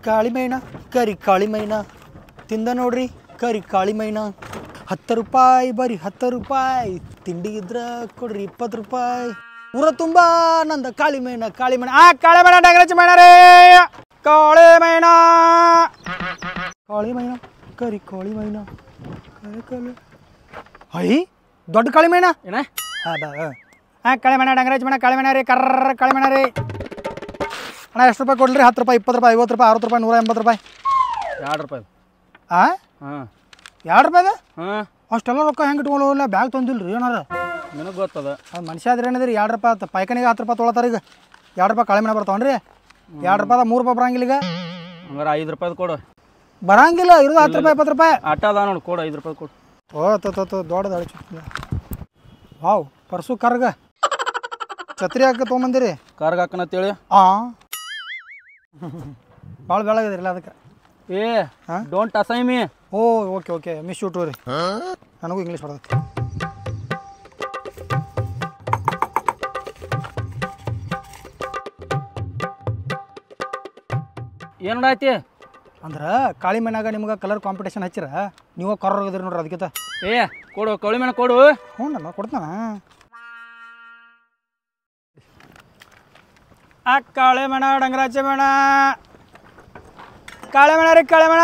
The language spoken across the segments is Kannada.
ಕಾಳಿ ಮೈನ ಕರಿ ಕಾಳಿ ಮೈನ ತಿಂದ ನೋಡ್ರಿ ಕರಿ ಕಾಳಿ ಮೈನ ಹತ್ತು ರೂಪಾಯಿ ಬರೀ ಹತ್ತು ರೂಪಾಯಿ ತಿಂಡಿ ಇದ್ರ ಕೊಡ್ರಿ ಇಪ್ಪತ್ತು ರೂಪಾಯಿ ಊರ ತುಂಬ ನಂದ ಕಾಳಿ ಮೈನ ಕಾಳಿ ಮೈನ ಆ ಕಾಳಿ ಮೈನ ಡಂಗರಚಿ ಮೈನ ರೇ ಕಾಳಿ ಮೈನ ಕಾಳಿ ಮೈನ ಕರಿ ಕಾಳಿ ಮೈನ ಕರಿ ಕಾಳಿ ಅಯ್ಯ ದೊಡ್ಡ ಕಾಳಿ ಮೈನ ಏನ ಹಾಂ ಕಳೆ ಮಣ ಡಂಗರಾಜ್ ಮಣ ಕಳೆ ಮಣ ರೀ ಕರ್ರ ಕಳೆ ಮಣ ರೀ ಅಣ್ಣ ಎಷ್ಟು ರೂಪಾಯಿ ಕೊಡ್ಲಿ ಹತ್ತು ರೂಪಾಯಿ ಇಪ್ಪತ್ತು ರೂಪಾಯಿ ಐವತ್ತು ರೂಪಾಯಿ ಅರವತ್ತು ರೂಪಾಯಿ ನೂರ ಎಂಬತ್ತು ರೂಪಾಯಿ ಎರಡು ರೂಪಾಯಿ ಆ ಹಾಂ ಎರಡು ರೂಪಾಯಿದ ಹಾಂ ಅಷ್ಟೆಲ್ಲ ರೊಕ್ಕ ಹೆಂಗೆ ಇಟ್ಕೊಳ್ಳೋಲ್ಲ ಬ್ಯಾಗ್ ತಂದಿಲ್ಲ ರೀ ಏನಾರ ನಿನಗೆ ಗೊತ್ತದ ಅದು ಮನುಷ್ಯ ಆದ್ರೆ ಏನಿದ್ರಿ ಎರಡು ರೂಪಾಯಿ ಆತು ಪೈಖಾನಿಗೆ ಹತ್ತು ರೂಪಾಯಿ ತೊಗೊಳತ್ತಾರ ಈಗ ಎರಡು ರೂಪಾಯಿ ಕಳೆ ಮಣ ಬರ್ತಾವನ್ರಿ ಎರಡು ರೂಪಾಯಿ ಮೂರು ರೂಪಾಯಿ ಬರಂಗಿಲ್ಲ ಈಗ ಹಂಗಾರೆ ಐದು ರೂಪಾಯಿ ಕೊಡು ಬರಂಗಿಲ್ಲ ಇರೋದು ಹತ್ತು ರೂಪಾಯಿ ಇಪ್ಪತ್ತು ರೂಪಾಯಿ ಆಟ ಅದ ನೋಡಿ ಕೊಡು ಐದು ರೂಪಾಯಿ ಕೊಡು ಓ ತೋ ತೋ ತೋ ದೊಡ್ಡದು ಅಳಿಚು ವಾವ್ ಪರ್ಸು ಕರ್ಗ ಛತ್ರಿ ಹಾಕಿ ತೊಗೊಂಬಂದಿರಿ ಕಾರ್ಗೆ ಹಾಕನತ್ತೇಳಿ ಹಾಂ ಭಾಳ ಬೆಳಗದಿರಲ್ಲ ಅದಕ್ಕೆ ಏ ಹಾ? Don't assign me oh okay okay miss you too ರೀ ನನಗೂ ಇಂಗ್ಲೀಷ್ ಬರ್ತೈತಿ ಏನು ನೋಡಾಯ್ತಿ ಅಂದ್ರೆ ಕಾಳಿ ಮಣ್ಣಾಗ ನಿಮ್ಗೆ ಕಲರ್ ಕಾಂಪಿಟೇಷನ್ ಹಚ್ಚಿರ ನೀವು ಕರ್ರ ಹೋಗಿದ್ರಿ ನೋಡ್ರಿ ಅದಕ್ಕಿಂತ ಏ ಕೊಡು ಕವಳಿ ಮೇಣ ಕೊಡು ಹ್ಞೂ ನಾನು ಕೊಡ್ತಾನ ಆ ಕಾಳೆ ಮಣ ಡಂಗರಾಚೆ ಮಣ ಕಾಳೆ ಮಣ ರೀ ಕಾಳೆ ಮಣ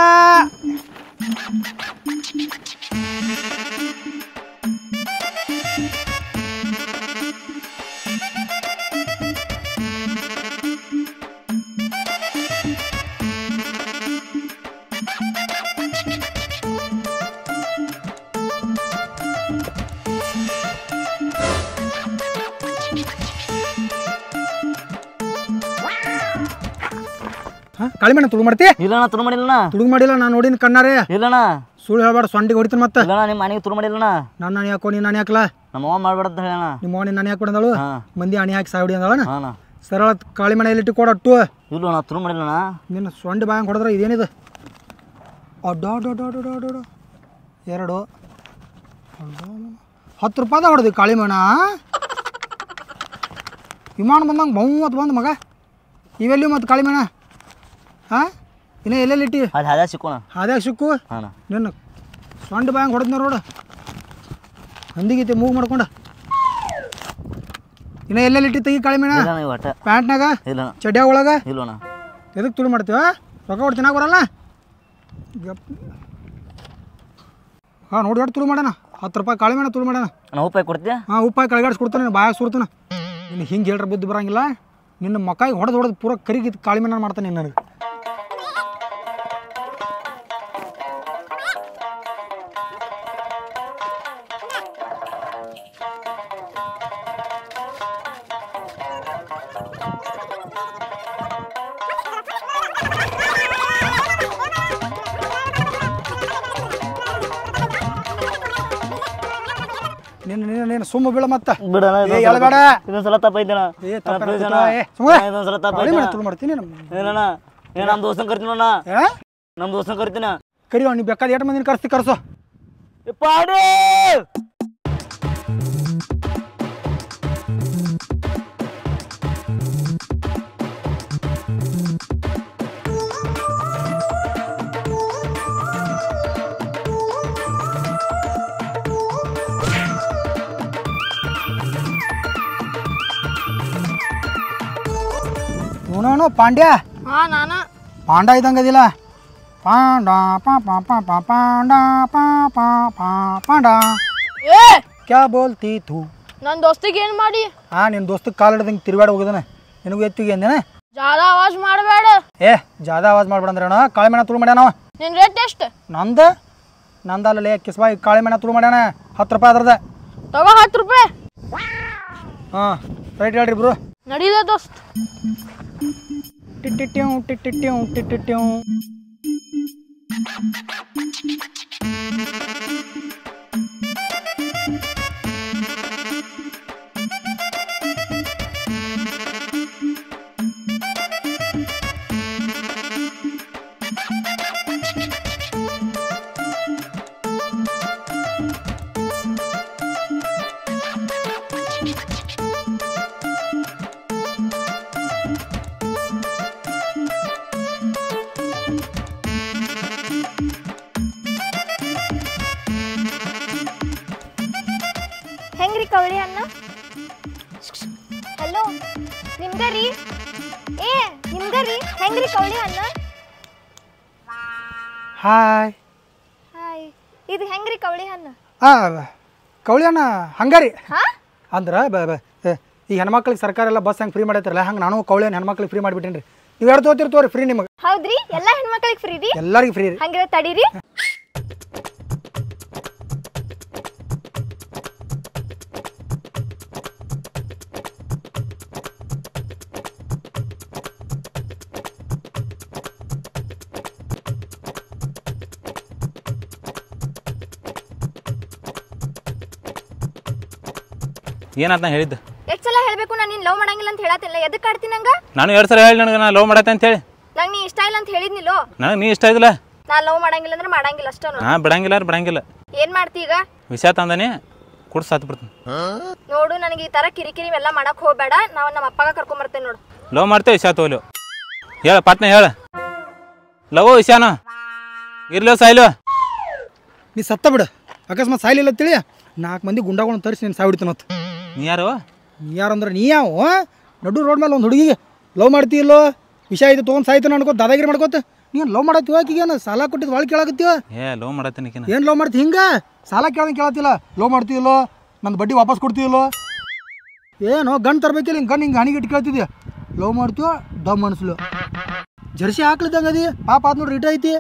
ಹಾಂ ಕಾಳಿ ಮಣ ತುಳು ಮಾಡ್ತಿ ಇಲ್ಲಣ್ಣ ತುರು ಮಾಡಿಲ್ಲಣ್ಣ ತುಳುಗ್ ಮಾಡಿಲ್ಲ ನಾನು ನೋಡಿನ ಕಣ್ಣಾರೆ ಇಲ್ಲಣ್ಣ ಸುಳ್ಳು ಹೇಳ್ಬೇಡ ಸೊಂಡಿಗೆ ಹೊಡಿತೀನಿ ಮತ್ತೆ ಇಲ್ಲಣ್ಣ ನಿಮ್ಮ ಮನೆಗೆ ತುರು ಮಾಡಿಲ್ಲಣ್ಣ ನಾನು ಅಣಿ ಹಾಕೋ ನೀನು ಅಣಿ ಹಾಕಲ್ಲ ನಮ್ಮ ಅವ್ವ ಮಾಡ್ಬೇಡಂತ ಹೇಳಣ್ಣ ನಿಮ್ಮ ಮನೆ ನಾನು ಹಾಕಿ ಅಂದಳು ಹಾ ಮಂದಿ ಅಣಿ ಹಾಕಿ ಸಾವಡಿ ಅಂದಳನ ಹಾಂ ಸರಳ ಕಾಳಿ ಮನೆಯಲ್ಲಿ ಇಟ್ಟು ಕೊಡು ಅಟ್ಟು ಇಲ್ಲಣ್ಣ ತುರು ಮಾಡಿಲ್ಲಣ್ಣ ನಿನ್ನ ಸೊಂಡಿ ಬಾಯಂಗೆ ಹೊಡೆದ್ರೆ ಇದೇನಿದು ಅಡ್ಡಾಡೋಡಾಡೋಡಾಡೋಡ ಎರಡು ಹತ್ತು ರೂಪಾಯ್ದ ಹೊಡೆದು ಕಾಳಿ ಮಣ ವಿಮಾನ ಬಂದಂಗೆ ಮೂವತ್ತು ಬಂದು ಮಗ ಇವೆಲ್ಲಿ ಮತ್ತು ಕಾಳಿ ಮಣ ಹಾಂ ಇನ್ನು ಎಲ್ಲೆಲ್ಲಿ ಇಟ್ಟಿ ಅಲ್ಲಿ ಹಾದ ಸಿಕ್ಕೋಣ ಅದ್ಯಾಗ ಸಿಕ್ಕು ಹಾಂ ನಿನ್ನ ಸೊಂಡ ಬಾಯಂಗೆ ಹೊಡೆದ್ನ ನೋಡು ಹಂದಿಗೈತೆ ಮೂಗ್ ಮಾಡ್ಕೊಂಡ ಇನ್ನು ಎಲ್ಲೆಲ್ಲಿ ಇಟ್ಟಿ ತೆಗಿ ಕಾಳಿ ಮಣ ಇಲ್ಲಣ್ಣ ಇವು ಒಟ್ಟ ಪ್ಯಾಂಟ್ನಾಗ ಇಲ್ಲಣ್ಣ ಚಡ್ಯಾಗ ಒಳಗೆ ಇಲ್ಲಣ್ಣ ಎದಕ್ಕೆ ತುಳು ಮಾಡ್ತೀವ ರೊಕ್ಕ ಕೊಟ್ಟು ತಿನ್ನಾಕ ಬರಲ್ಲ ಹಾಂ ನೋಡಿ ಎಷ್ಟು ತುಳು ಮಾಡೋಣ ಹತ್ತು ರೂಪಾಯಿ ಕಾಳಿ ಮೇಣ ತುಳು ಮಾಡೋಣ ಅಣ್ಣ ಉಪ್ಪಾಯಿ ಕೊಡ್ತೀಯ ಹಾಂ ಉಪ್ಪಾಯಿ ಕಳಗಾಡ್ಸಿ ಕೊಡ್ತಾನೆ ಬಾಯಾಗ ಸುರ್ತಾನೆ ನಿನ್ನ ಹಿಂಗೆ ಹೇಳ್ರ ಬುದ್ಧಿ ಬರಂಗಿಲ್ಲ ನಿನ್ನ ಮಕ್ಕಾಗಿ ಹೊಡೆದು ಹೊಡೆದು ಪೂರ ಕರಿಗಿ ಕಾಳಿ ಮೇಣ ಮಾಡ್ತಾನೆ ನೀನು ನನಗೆ ನಿನ್ನ ನಿನ್ನ ನೀನು ಸುಮ್ಮ ಬೀಳ ಮತ್ತೆ ಬಿಡಣ ಏ ಎಳಬೇಡ ಇದೊಂದ್ಸಲ ತಪ್ಪೈತಣ್ಣ ಏ ಅಣ್ಣ, ತಪ್ಪ please ಏನಾಗ್ತೈತೆ? ಅಣ್ಣ. ಏ, ಸುಮ್ನೆ. ಅಣ್ಣ, ಇದೊಂದ್ಸಲ ಕಾಳಿ ಮೇಣ ತಪ್ಪೈತಣ್ಣ ತುಳು ಮಾಡ್ತೀನಿ ನಮ್ಮ ಏನಣ್ಣ ಏ ನಮ್ಮ ದೋಸ್ತನ ಕರಿತೀನಿ ಅಣ್ಣ ಏ ನಮ್ಮ ದೋಸ್ತನ ಕರಿತೀನ ಕರಿ ನೀವು ಬೇಕಾದ ಎಷ್ಟು ಮಂದಿನ ಕರ್ಸ್ತಿ ಕರ್ಸೋ ಏ, ಪಾಡಿ ಇವನು ಪಾಂಡ್ಯ ಹಾ ನಾನ ಪಾಂಡ ಇದ್ದಂಗೆ ಅದಿಲ್ಲ ಪಾಂಡ ಪಾ ಪಾ ಪಾ ಪಾ ಪಾಂಡ ಪಾ ಪಾ ಪಾ ಪಾಂಡ ಏ ಕ್ಯಾ ಬೋಲ್ತಿ ತೂ ನನ್ನ ದೋಸ್ತಿಗೆ ಏನ್ ಮಾಡಿ ಹಾ ನಿನ್ನ ದೋಸ್ತ ಕಾಲ್ ಹಿಡ್ದಂಗೆ ತಿರುಗಾಡಿ ಹೋಗಿದಾನೆ ನಿನಗೂ ಎತ್ತಿಗೆ ಅಂದೇನ ಜಾದ ಆವಾಜ್ ಮಾಡಬೇಡ ಏ ಜಾದ ಆವಾಜ್ ಮಾಡ್ಬೇಡ ಅಂದ್ರೆ ಅಣ್ಣ ಕಾಳಿ ಮೇಣ ತುಳು ಮಾಡ್ಯಾನ ಅವ. ನಿನ್ ರೇಟ್ ಎಷ್ಟು ನಂದ ನಂದಲ್ಲೇ ಕಿಸ್ಬಾಯಿ ಕಾಳಿ ಮೇಣ ತುಳು ಮಾಡ್ಯಾನ ಹತ್ತು ರೂಪಾಯಿ ಅದ್ರದ ತಗೋ ಹತ್ತು ರೂಪಾಯಿ ಹಾಂ ರೈಟ್ ಹೇಳ್ರಿ ಬ್ರು ನಡೀಲೆ ದೋಸ್ತ್ ಟಿಟ್ಟಿಟ್ಟ್ಯೂ ಟಿಟ್ಟಿಟ್ಟ್ಯೂ ಟಿಟ್ಟಿಟ್ಟ್ಯೂ ರೀ ಹೆಂಗ್ರಿ ಕವಳಿ ಹಣ್ಣು ಹಾಯ್ ಹಾಯ್ ಇದು ಹೆಂಗ್ರಿ ಕವಳಿ ಹಣ್ಣು ಆ ಕವಳಿ ಅಣ್ಣ ಹಂಗಾರಿ ಹಾ ಅಂದ್ರೆ ಬ ಬ ಏ, ಈ ಹೆಣ್ಮಕ್ಳಿಗೆ ಸರ್ಕಾರ ಎಲ್ಲ ಬಸ್ ಹೆಂಗೆ ಫ್ರೀ ಮಾಡೈತ್ರಲ್ಲ ಹಂಗೆ ನಾನು ಕವಳಿ ಹಣ್ಣು ಹೆಣ್ಮಕ್ಳಿಗೆ ಫ್ರೀ ಮಾಡಿಬಿಟ್ಟೇನಿ ರೀ ನೀವು ಎರಡು ತೋತಿರ್ತವ್ರಿ ಫ್ರೀ ನಿಮಗೆ ಹೌದ್ರಿ ಎಲ್ಲಾ ಹೆಣ್ಮಕ್ಳಿಗೆ ಫ್ರೀ ರೀ ಎಲ್ಲರಿಗೂ ಫ್ರೀ ರೀ ಹಂಗಿರ ತಡೀರಿ ಏನಾತ ನಾ ಹೇಳಿದ್ದು ಎಷ್ಟ್ ಸಲ ಹೇಳ್ಬೇಕು ನಾನು ನಿನ್ ಲವ್ ಮಾಡಂಗಿಲ್ಲ ಅಂತ ಹೇಳತ್ತಿಲ್ಲ ಎದಕ್ ಆಡ್ತೀನಿ ನಂಗ ನಾನು ಎರಡು ಸಲ ಹೇಳಿ ನನಗೆ ನಾ ಲವ್ ಮಾಡತ್ತೆ ಅಂತ ಹೇಳಿ ನಂಗೆ ನೀ ಇಷ್ಟ ಇಲ್ಲ ಅಂತ ಹೇಳಿದ್ನಿಲ್ಲೋ ನನಗೆ ನೀ ಇಷ್ಟ ಇದಿಲ್ಲ ನಾ ಲವ್ ಮಾಡಂಗಿಲ್ಲ ಅಂದ್ರೆ ಮಾಡಂಗಿಲ್ಲ ಅಷ್ಟ ನಾ ಬಿಡಂಗಿಲ್ಲ ಅಂದ್ರೆ ಬಿಡಂಗಿಲ್ಲ ಏನ್ ಮಾಡ್ತಿ ಈಗ ವಿಷಯ ತಂದಾನೆ ಕುಡ್ದು ಸಾತ್ ಬಿಡ್ತೀನಿ ನೋಡು ನನಗೆ ಈ ತರ ಕಿರಿಕಿರಿ ಎಲ್ಲ ಮಾಡಕ್ ಹೋಗ್ಬೇಡ ನಾವು ನಮ್ಮ ಅಪ್ಪಗ ಕರ್ಕೊಂಡ್ ಬರ್ತೇನೆ ನೋಡು ಲವ್ ಮಾಡ್ತೇವೆ ವಿಷಯ ತೋಲು ಹೇಳ ಪಟ್ನ ಹೇಳ ಲವ್ ವಿಷಯನ ಇರ್ಲೋ ಸಾಯ್ಲೋ ನೀ ಸತ್ತ ಬಿಡು ಅಕಸ್ಮಾತ್ ಸಾಯ್ಲಿಲ್ಲ ತಿಳಿ ನಾಲ್ಕು ಮಂದಿ ಗುಂಡಾಗಳನ್ನ ತರಿಸಿ ನೀನು ಸಾವಿಡ್ತೀನಿ ಮತ್ತು ನೀ ಯಾರು ನೀ ಯಾರಂದ್ರೆ ನೀ ಯಾವ ನಡು ರೋಡ್ ಮೇಲೆ ಒಂದು ಹುಡುಗಿಗೆ ಲವ್ ಮಾಡ್ತೀಯಲ್ಲೋ ವಿಷಯ ಇದು ತೊಗೊಂಡು ಸಾಯ್ತಾನ ಅನ್ಕೋ ದಾದಾಗಿರಿ ಮಾಡ್ಕೋತ ನೀನು ಲವ್ ಮಾಡತ್ತೀವ ಆಕಿಗೇನು ಸಾಲ ಕೊಟ್ಟಿದ್ದು ಭಾಳ ಕೇಳಾಕತ್ತೀವ ಏ ಲವ್ ಮಾಡತ್ತೀನಿಕಿನ ಏನು ಲವ್ ಮಾಡ್ತಿ ಹಿಂಗೆ ಸಾಲ ಕೇಳೋದು ಕೇಳತ್ತಿಲ್ಲ ಲವ್ ಮಾಡ್ತೀಯಲ್ಲೋ ನಂದು ಬಡ್ಡಿ ವಾಪಸ್ ಕೊಡ್ತೀಯಲ್ಲೋ ಏನು ಗನ್ ತರಬೇಕಿಲ್ಲ ಹಿಂಗೆ ಗನ್ ಹಿಂಗೆ ಹಣಿಗಿಟ್ಟು ಕೇಳ್ತಿದ್ಯ ಲವ್ ಮಾಡ್ತೀವ ದಮ್ ಅನ್ಸ್ಲು ಜರ್ಸಿ ಹಾಕ್ಲಿದ್ದಂಗೆ ಅದಿ ಪಾಪ ಆದ್ ನೋಡ್ರಿ ಇಟ ಐತಿ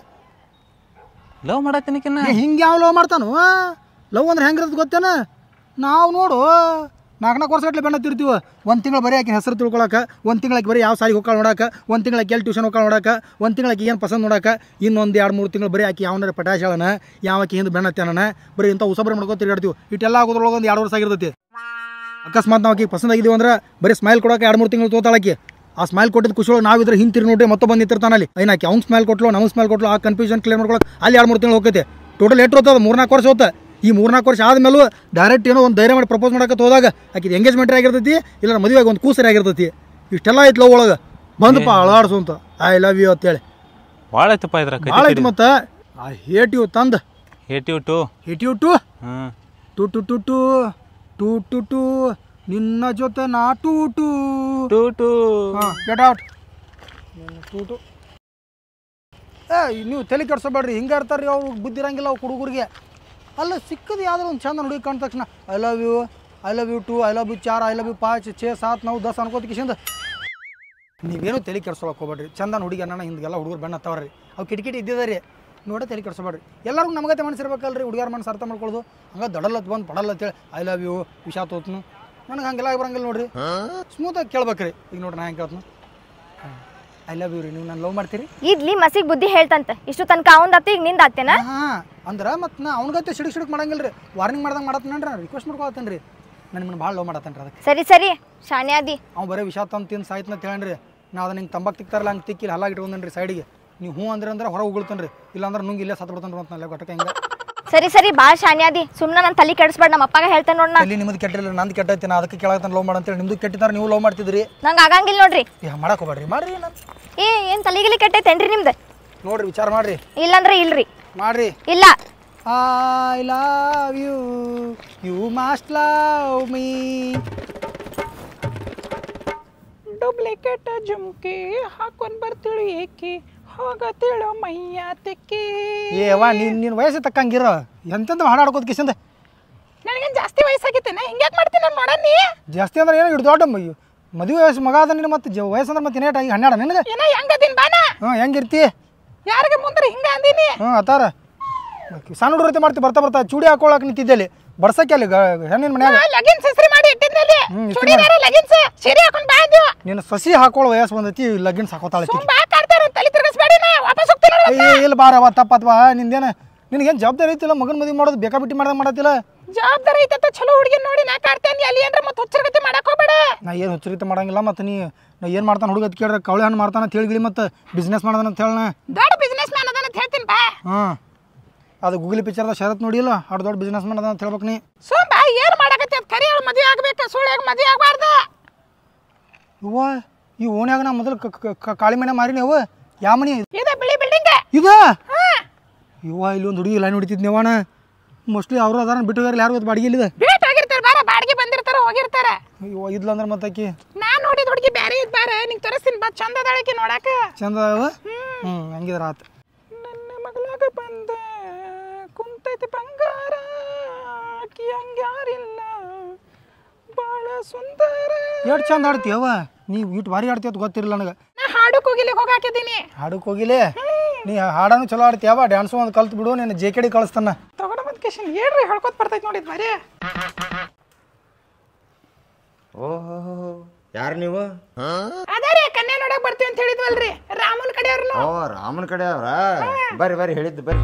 ಲವ್ ಮಾಡತ್ತೀನಿಕಿನ ಹಿಂಗೆ ಯಾವ ಲವ್ ಮಾಡ್ತಾನು ಲವ್ ಅಂದ್ರೆ ಹೆಂಗಿರೋದು ಗೊತ್ತೇನ ನಾವು ನೋಡು ನಾಲ್ಕು ನಾಲ್ಕು ವರ್ಷ ಗಟ್ಲೆ ಬೆನ್ನತ್ತಿರ್ತೀವಿ ಒಂದು ತಿಂಗಳು ಬರೀ ಆಕೆ ಹೆಸರು ತಿಳ್ಕೊಳಕ್ಕೆ ಒಂದು ತಿಂಗಳಿಗೆ ಬರೀ ಯಾವ ಸಾರಿ ಹೋಗ್ಕಾಳ ನೋಡಕ್ಕೆ ಒಂದು ತಿಂಗಳಿಗೆ ಎಲ್ಲಿ ಟ್ಯೂಷನ್ ಹೋಗ್ಕಾಳ ನೋಡಕ್ಕೆ ಒಂದು ತಿಂಗಳಿಗೆ ಏನು ಪಸಂದ್ ನೋಡಕ್ಕೆ ಇನ್ನೊಂದು ಎರಡು ಮೂರು ತಿಂಗಳು ಬರೀ ಆಕೆ ಯಾವನಾರ ಪಟಾಶ್ ಹೇಳನ ಯಾವಕ್ಕೆ ಹಿಂದೆ ಬೆನ್ನತ್ತೇನ ಬರೀ ಇಂಥ ಉಸಬ್ರೆ ಮಾಡ್ಕೊಂಡು ತಿರುಗಾಡ್ತೀವಿ ಇಟ್ಟೆಲ್ಲ ಆಗೋದ್ರೊಳಗೆ ಒಂದು ಎರಡು ವರ್ಷ ಆಗಿರ್ತೈತಿ ಅಕಸ್ಮಾತ್ ನಾವು ಆಕೆ ಪಸಂದ್ ಆಗಿದ್ದೀವಿ ಅಂದ್ರೆ ಬರೀ ಸ್ಮೈಲ್ ಕೊಡೋಕೆ ಎರಡು ಮೂರು ತಿಂಗಳು ತೋತಾಳಕ್ಕೆ ಆ ಸ್ಮೈಲ್ ಕೊಟ್ಟಿದ್ದು ಖುಷಿ ಒಳಗೆ ನಾವಿದ್ರೆ ಹಿಂತಿರು ನೋಡಿ ಮತ್ತೊಬ್ಬ ನಿಂತಿರ್ತಾನೆ ಅಲ್ಲಿ ಐನಾಕಿ ಅವ್ನು ಸ್ಮೈಲ್ ಕೊಟ್ಲು ನಮ್ಗೆ ಸ್ಮೈಲ್ ಕೊಟ್ಲು ಆ ಕನ್ಫ್ಯೂಷನ್ ಕ್ಲಿಯರ್ ಮಾಡ್ಕೊಳಕ್ಕೆ ಅಲ್ಲಿ ಎರಡು ಮೂರು ತಿಂಗಳು ಹೋಗ್ತೈತೆ ಟೋಟಲ್ ಎಷ್ಟು ಹೋಗ್ತದೆ ಮೂರ್ನಾಲ್ಕು ವರ್ಷ ಹೋಗ್ತಾ ಈ ಮೂರ್ನಾಲ್ಕು ವರ್ಷ ಆದ್ಮೇಲೂ ಡೈರೆಕ್ಟ್ ಏನೋ ಒಂದು ಧೈರ್ಯ ಮಾಡಿ ಪ್ರಪೋಸ್ ಮಾಡಕ್ಕೆ ಹೋದಾಗ ಆಕಿದು ಎಂಗೇಜ್ಮೆಂಟ್ ಆಗಿರ್ತೈತಿ ಇಲ್ಲ ಮದುವೆಗೆ ಒಂದು ಕೂಸರಿ ಆಗಿರ್ತೈತಿ ಇಷ್ಟೆಲ್ಲ ಐತಿ ಲವ್ ಒಳಗೆ ಬಂದಪ್ಪ ಅಳಾಡ್ಸು ಅಂತ ಐ ಲವ್ ಯು ಅಂತೇಳಿ ಭಾಳ ಐತಪ್ಪ ಇದ್ರ ಭಾಳ ಐತಿ ಮತ್ತೆ ಆ ಹೇಟ್ ಯು ತಂದು ಹೇಟಿ ಟು ಹೇಟ್ ಯು ಟು ಹ್ಞೂ ಟು ಟು ಟು ಟು ಟು ಟು ಟು ನಿನ್ನ ಜೊತೆ ನಾ ಟು ಟು ಟು ಟು ಹಾಂ ಗೆಟ್ ಔಟ್ ಟು ಟು ಏ ನೀವು ತಲೆ ಕೆಡ್ಸೋಬೇಡ್ರಿ ಹಿಂಗೆ ಇರ್ತಾರೆ ಅವ್ರು ಬುದ್ಧಿ ಇರಂಗಿಲ್ಲ ಅವ್ರು ಹುಡುಗರಿಗೆ ಅಲ್ಲ ಸಿಕ್ಕದು ಯಾವ್ದಾರು ಒಂದು ಚಂದ ಹುಡುಗಿ ಕಂಡ ತಕ್ಷಣ I love you I love you two I love you ಚಾರ್ ಐ ಲವ್ ಯು ಪಾಂಚ್ ಛೇ ಸಾತ್ ನಾವು ದಸ್ ಅನ್ಕೋತ ಕಿಶಿಂದ ನೀವೇನು ತಲೆ ಕೆಡ್ಸೋಳಕ್ಕೆ ಹೋಗ್ಬೇಡ್ರಿ ಚಂದನ ಹುಡುಗಿ ಅಣ್ಣ ಹಿಂದೆಲ್ಲ ಹುಡುಗರು ಬೆಣ್ಣ ಹತ್ತವ್ರಿ ಅವು ಕಿಟಕಿಟಿ ಇದ್ದಿದೆ ರೀ ನೋಡೇ ತಲೆ ಕೆಡ್ಸೋಬೇಡ್ರಿ ಎಲ್ಲರಿಗೂ ನಮಗತೆ ಮನಸ್ಸಿರ್ಬೇಕಲ್ರಿ ಹುಡುಗಿಯರ ಮನಸ್ಸು ಅರ್ಥ ಮಾಡ್ಕೊಳ್ಳೋದು ಹಂಗೆ ದಡಲತ್ ಬಂದು ಪಡಲ್ಲ ಅಂತೇಳಿ ಐ ಲವ್ ಯು ವಿಷ ತೋತ್ನು ನನಗೆ ಹಂಗೆಲ್ಲ ಬರಂಗಿಲ್ಲ ನೋಡ್ರಿ ಸ್ಮೂತಾಗಿ ಕೇಳ್ಬೇಕ್ರಿ ಈಗ ನೋಡ್ರಿ ನಾ ಹೆಂಗೆ ಕೇಳ್ತನು ಐ ಲವ್ ಯು ರೀ ನೀವು ನಾನು ಲವ್ ಮಾಡ್ತೀರಿ ಇದ್ಲಿ ಮಸಿಗ್ ಬುದ್ಧಿ ಹೇಳ್ತಂತ ಇಷ್ಟು ತನಕ ಅವಂದ್ ಆತ ಈಗ ನಿಂದ ಆತೇನ ಹಾಂ ಅಂದ್ರೆ ಮತ್ತೆ ನಾ ಅವ್ನಿಗತ್ತೆ ಸಿಡಿಕ್ ಸಿಡಿಕ್ ಮಾಡಂಗಿಲ್ಲ ರೀ ವಾರ್ನಿಂಗ್ ಮಾಡ್ದಂಗೆ ಮಾಡತ್ತೇನೆ ರೀ ರಿಕ್ವೆಸ್ಟ್ ಮಾಡ್ಕೊಳತ್ತೇನೆ ರೀ ನಾನು ನಿಮ್ಮನ್ನು ಭಾಳ ಲವ್ ಮಾಡತ್ತೇನೆ ರೀ ಅದಕ್ಕೆ ಸರಿ ಸರಿ ಶಾನ್ಯಾದಿ ಅವ್ನು ಬರೀ ವಿಷ ತಂದು ತಿಂದು ಸಾಯ್ತನ ಹೇಳಿ ನಾ ಅದನ್ನ ಹಿಂಗೆ ತಂಬಾಕ್ ತಿಕ್ತಾರಲ್ಲ ಹಂಗೆ ತಿಕ್ಕಿಲ್ಲ ಹಲ್ಲಾಗಿ ಇಟ್ಕೊಂಡೇನೆ ರೀ ಸೈಡಿಗೆ ನೀವು ಹ್ಞೂ ಅಂದ್ರೆ ಅಂದ್ರೆ ಹೊರಗೆ ಉಗುಳ್ತಾನೆ ರೀ ಇಲ್ಲಾಂದ್ರೆ ನುಂಗಿ ಇಲ್ಲೇ ಸತ್ತು ಬಿಡ್ತಾನೆ ಅಂತ ನಾನು ಘಟಕ ಹಿಂಗೆ ಸರಿ ಸರಿ ಭಾಳ ಶಾನ್ಯಾದಿ ಸುಮ್ಮನೆ ನನ್ನ ತಲೆ ಕೆಡಿಸ್ಬೇಡ ನಮ್ಮ ಅಪ್ಪಗ ಹೇಳ್ತೇನೆ ನೋಡ್ ನಾ ಅಲ್ಲಿ ನಿಮ್ಮದು ಕೆಟ್ಟಿಲ್ಲ ನಂದು ಕೆಟ್ಟೈತೆ ನಾ ಅದಕ್ಕೆ ಕೇಳತ್ತಾನೆ ಲವ್ ಮಾಡಂತೇಳಿ ನಿಮ್ದು ಕೆಟ್ಟಿದ್ದಾರೆ ನೀವು ಲವ್ ಮಾಡ್ತಿದ್ರಿ ನಂಗೆ ಆಗಂಗಿಲ್ಲ ನೋಡ್ರಿ ಏ ಮಾಡಕ್ಕೆ ಹೋಗ್ಬೇಡ್ರಿ ಮಾಡ್ರಿ ನಾನು ಏ ಏನ್ ತಲೆಗಿಲಿ ಕೆಟ್ಟೈತೇನ್ರಿ ನಿಮ್ದು ನೋಡ್ರಿ ವಿಚಾರ ಮಾಡ್ರಿ ಇಲ್ಲಂದ್ರೆ ಇಲ್ರಿ ಮಾಡ್ರಿ ಇಲ್ಲ I love you you must love me duplicate ಜುಮ್ಕಿ ಹಾಕೊಂಡ್ ಬರ್ತಿಳು ಏಕಿ ಹೋಗತಿಳು ಮೈಯ ತೆಕ್ಕಿ ಏವ ನೀನು ನಿನ್ನ ವಯಸ್ಸು ತಕ್ಕಂಗಿರೋ ಎಂತೆಂತ ಹಾಡಾಡ್ಕೋತ ಕಿಸಿಂದ ನನಗೇನ್ ಜಾಸ್ತಿ ವಯಸ್ಸಾಗಿತ್ತೇನೆ ಹಿಂಗ್ಯಾಕ್ ಮಾಡ್ತೀನಿ ನಾನು ನೋಡಣ್ಣಿ ಜಾಸ್ತಿ ಅಂದ್ರೆ ಏನೋ ಇಟ್ಟು ದೊಡ್ಡ ಮ- ಮದುವೆ ವಯಸ್ಸು ಮಗ ಅದ ನಿನ್ನ ಮತ್ತೆ ಜ- ವಯಸ್ಸಂದ್ರೆ ಮತ್ತೆ ಇನ್ನೇಟ ಈಗ ಹನ್ನೆರಡು ನಿನಗೆ ಏನ ಹೆಂಗದಿನ್ ಬಾನ ಹ್ಞೂ ಹೆಂಗಿರ್ತಿ ಯಾರಿಗೆ ಮುಂದ್ರೆ ಹಿಂಗ ಅಂದಿನಿ ಹ್ಞೂ ಅತ್ತಾರ ಸಣ್ಣ ಹುಡುಗರ ರೀತಿ ಮಾಡ್ತಿ ಬರ್ತಾ ಬರ್ತಾ ಚೂಡಿ ಹಾಕೊಳಕ್ ನಿಂತಿದ್ದೆ ಅಲ್ಲಿ ಬಡ್ಸಕ್ಕೆ ಅಲ್ಲಿ ಗ- ಹೆಣ್ಣಿನ ಮನ್ಯಾಗ ಲಗಿನ್ಸ್ ಹೆಸ್ರಿ ಮಾಡಿ ಇಟ್ಟಿದ್ನಲ್ಲಿ ಹ್ಮ್, ಇಷ್ಟು ಚೂಡಿದಾರ ಲಗಿನ್ಸ್ ಸೀರೆ ಹಾಕೊಂಡ್ ಬಾ ಅಂದ್ಯು ನಿನ್ನ ಸಸಿ ಹಾಕೊಳ್ಳೋ ವಯಸ್ಸು ಬಂದೈತಿ ಲಗ್ಗಿನ ಸಾಕೋತಾಳೆ ಸುಮ್ ಬಾ ಕಾಡ್ತಾರ ತಲೆ ತಿರ್ಗಿಸ್ಬೇಡಿ ನಾ ವಾಪಸ್ ಹೋಗ್ತೀನಿ ನೋಡು. ಏ ಇಲ್ಲ ಬಾರವ ತಪ್ಪತ್ವಾ ನಿಂದೇನು ನಿನಗೇನು ಜವಾಬ್ದಾರಿ ಐತಿಲ್ಲ ಮಗನ ಮದುವೆ ಮಾಡೋದು ಬೇಕಾ ಬಿಟ್ಟು ಮಾಡ್ದಂಗೆ ಮಾಡತ್ತಿಲ್ಲ ಜವಾಬ್ದಾರಿ ಐತತ್ತ ಚಲೋ ಹುಡುಗಿ ನೋಡಿ ನಾ ಕಾಡ್ತೇನೆ ಅಲ್ಲಿ ಏನ್ರ ಮತ್ತೆ ಹುಚ್ಚರ್ಗತಿ ಮಾಡಕ್ ಹೋಗ್ಬೇಡ ನಾ ಏನು ಹುಚ್ಚರಿತ ಮಾಡಂಗಿಲ್ಲ ಮತ್ತು ನೀ ನಾ ಏನು ಮಾಡ್ತಾನೆ ಹುಡುಗ ಕೇಳಿದ್ರೆ ಕವಳೆ ಹಣ್ಣು ಮಾಡ್ತಾನೆ ಅಂತ ಹೇಳಿಗಿಳಿ ಮತ್ತು ಬಿಸ್ನೆಸ್ ಮಾಡ್ದಾನ ಅಂತ ಹೇಳಣ ದೊಡ್ಡ ಬಿಸ್ನೆಸ್ ಮ್ಯಾನ್ ಅದನ್ನ ಹೇಳ್ತೀನಿ ಬಾ ಹ್ಞೂ ಅದು ಗೂಗಲ್ ಪಿಕ್ಚರ್ದಾಗ ಶರತ್ ನೋಡಿಲ್ಲ ಅಷ್ಟು ದೊಡ್ಡ ಬಿಸ್ನೆಸ್ ಮಾಡ್ದ ಅಂತ ಹೇಳ್ಬೇಕು ನೀ ಸುಮ್ ಬಾ ಏನ್ ಮಾಡಕತ್ತಿ ಅದ್ ಕರಿ ಹೇಳು ಮದುವೆ ಆಗ್ಬೇಕು ಸುಳ್ಳು ಮದುವೆ ಆಗ್ಬಾರ್ದ ಇವ್ವ ಈ ಓಣ್ಯಾಗ ನಾ ಮೊದಲು ಕಾಳಿ ಮನೆ ಮಾರಿನಿ ಅವ ಯಾವ ಮನಿ ಇದ ಬಿಳಿ ಬಿಲ್ಡಿಂಗ್ ಇದು ಇವ್ವ ಇಲ್ಲಿ ಒಂದು ಹುಡುಗಿ ಲೈನ್ ಹೊಡಿತಿದ್ನಿ ಅವಣ ಮೋಸ್ಟ್ಲಿ ಅವರು ಅದಾರ ಬಿಟ್ಟು ಯಾರು ಗೊತ್ತು ಬಾಡಿಗೆ ಇಲ್ಲಿದೆ ಬೇಟ್ ಹೋಗಿರ್ತಾರ ಬಾರ ಬಾಡಿಗೆ ಬಂದಿರ್ತಾರ ಹೋಗಿರ್ತಾರ ಇವ್ವ ಇದ್ಲ ಅಂದ್ರೆ ಮತ್ತೆ ಆಕಿ ನಾನ್ ನೋಡಿದ ಹುಡುಗಿ ಬ್ಯಾರೆ ಇದ್ ಬಾರ ನಿಂಗೆ ತೋರಿಸ್ತೀನಿ ಬಾ ಚಂದ ಅದಾಳಕಿ ನೋಡಾಕ ಚಂದ ಅದಾವ ಹ್ಞೂ ಹಂಗಿದ್ರೆ ಆತು ನನ್ನ ಮಗಳಾಗ ಬಂದ ಕುಂತೈತಿ ಬಂಗಾರ ಆಕಿ ಹಂಗ್ಯಾರಿಲ್ಲ ಬಾಳ ಸುಂದರ ಎಷ್ಟು ಚಂದ ಆಡ್ತೀಯವ ನೀವು ಇಟ್ಟು ಭಾರಿ ಆಡ್ತೀಯ ಅಂತ ಗೊತ್ತಿರಲಿಲ್ಲ ನನಗೆ ನಾ ಹಾಡು ಕೋಗಿಲಿ ಹೋಗಾಕಿದ್ದೀನಿ ಹಾಡಕ್ಕೆ ಹೋಗಿಲೆ ನೀ ಹಾಡನು ಚಲೋ ಆಡ್ತೀಯವ ಡ್ಯಾನ್ಸು ಒಂದು ಕಲ್ತು ಬಿಡು ನೀನು ಜೆ ಕೆ ಡಿ ಕಳಿಸ್ತಾನ ತಗೊಂಡ ಬಂದ್ ಕೇಶನ್ ಹೇಳ್ರಿ ಹೇಳ್ಕೊತ ಬರ್ತೈತಿ ನೋಡಿದ್ ಬರೀ ಓಹೋ ಯಾರು ನೀವು ಅದೇ ರೀ ಕನ್ಯಾ ನೋಡಕ್ ಬರ್ತೀವಿ ಅಂತ ಹೇಳಿದ್ವಲ್ರಿ ರಾಮನ್ ಕಡೆಯವ್ರನು ಓ ರಾಮನ ಕಡೆ ಅವ್ರ ಬರ್ರಿ ಬರ್ರಿ ಹೇಳಿದ್ದು ಬರ್ರಿ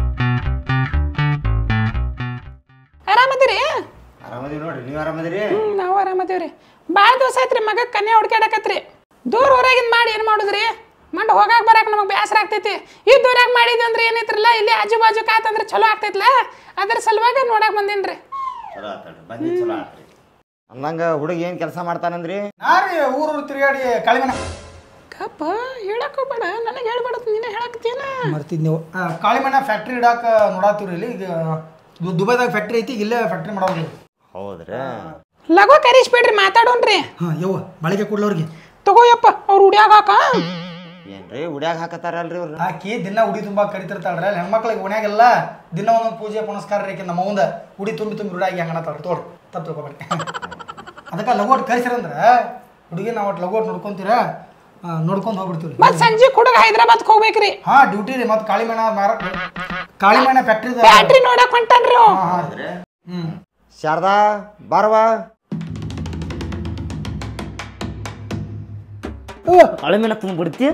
ಆರಾಮದಿರಿ ಆರಾಮದೀವಿ ನೋಡ್ರಿ ನೀವು ಆರಾಮದಿರಿ ಹ್ಮ್ ನಾವು ಆರಾಮದೇವ್ರಿ ಭಾಳ ದಿವಸ ಆಯ್ತ್ರಿ ಮಗ ಕನ್ಯಾ ಹುಡ್ಕ್ಯಾಡಕತ್ರಿ ದೂರ ಊರಾಗಿಂದ ಮಾಡಿ ಏನು ಮಾಡುದ್ರಿ ಮಂಡ್ ಹೋಗಾಕ್ ಬರಾಕ್ ನಮಗೆ ಬೇಸರ ಆಗ್ತೈತಿ ಈ ದೂರಾಗ ಮಾಡಿದ್ವಿ ಅಂದ್ರೆ ಏನೈತ್ರಲ್ಲ ಇಲ್ಲಿ ಆಜು ಬಾಜು ಕಾತಂದ್ರೆ ಚಲೋ ಆಗ್ತೈತ್ಲ ಅದ್ರ ಸಲುವಾಗಿ ನೋಡಕ್ ಬಂದೇನ್ರಿ ಚಲೋ ಆತಡ್ರಿ ಬಂದಿ ಚಲೋ ಆತ್ರಿ ಅಂದಂಗ ಹುಡುಗ ಏನ್ ಕೆಲಸ ಮಾಡ್ತಾನಂದ್ರಿ ನಾರಿ ಊರು ತಿರುಗಾಡಿ ಕಾಳಿಮನ ಕಪ್ಪ ಹೇಳಕ್ ಹೋಗ್ಬೇಡ ನನಗೆ ಹೇಳ್ಬೇಡ ನೀನೇ ಹೇಳಕತ್ತೀನ ಮರ್ತಿದ್ ನೀವು ಕಾಳಿಮಣ್ಣ ಫ್ಯಾಕ್ಟ್ರಿ ಇಡಾಕ ನೋಡಾತೀವ್ರಿ ಇಲ್ಲಿ ಈಗ ದು- ದುಬೈದಾಗ ಫ್ಯಾಕ್ಟ್ರಿ ಐತಿ ಈಗ ಇಲ್ಲೇ ಫ್ಯಾಕ್ಟ್ರಿ ಮಾಡೋರು ಹೌದ್ರಿ ಲಘು ಕರೀಸ್ಬೇಡ್ರಿ ಮಾತಾಡೋಣ್ರಿ ಹಾಂ ಯವ್ವ ಬಾಳಿಕೆ ಕೊಡ್ಲವ್ರಿಗೆ ತಗೋಯಪ್ಪ ಅವ್ರು ಹುಡ್ಯಾಗ ಹಾಕ ಏನ್ರಿ ಉಡ್ಯಾಗ ಹಾಕತ್ತಾರಲ್ರಿ ಇವ್ರು ಆಕಿ ದಿನ ಉಡಿ ತುಂಬಾ ಕರಿತಿರ್ತಾಳ್ರಿ ಅಲ್ಲಿ ಹೆಣ್ಮಕ್ಳಿಗೆ ಓಣ್ಯಾಗೆಲ್ಲ ದಿನ ಒಂದೊಂದು ಪೂಜೆ ಪುನಸ್ಕಾರ ರೇಖೆ ನಮ್ಮ ಮುಂದೆ ಉಡಿ ತುಂಬಿ ತುಂಬಿ ರೂಢಾಗಿ ಹಂಗಣತಾಳ್ರಿ ತೋಡ್ರಿ ತಪ್ಪು ತಿಳ್ಕೊಬೇಡಿ ಅದಕ್ಕೆ ಲಗೋಟ್ ಕಳ್ಸಿರಂದ್ರ ಹುಡುಗಿ ನಾವು ಒಟ್ಟು ಲಗೋಟ್ ನೋಡ್ಕೊಂತೀರ ನೋಡ್ಕೊಂಡು ಹೋಗ್ಬಿಡ್ತೀವಿ ಮತ್ ಸಂಜೆ ಹುಡುಗ ಹೈದ್ರಾಬಾದ್ಗೆ ಹೋಗ್ಬೇಕ್ರಿ ಹಾ ಡ್ಯೂಟಿ ರೀ ಮತ್ತೆ ಕಾಳಿಮಣ ಮಾರ ಕಾಳಿಮಣ ಫ್ಯಾಕ್ಟ್ರಿ ಬ್ಯಾಟ್ರಿ ನೋಡಕ್ ಹೊಂಟಾನ್ರಿ ಅವ. ಹ್ಮ್ ಶಾರದಾ ಬಾರವಾ ಕಳೆ ಮೀನ ತುಂಬ ಬಿಡ್ತಿ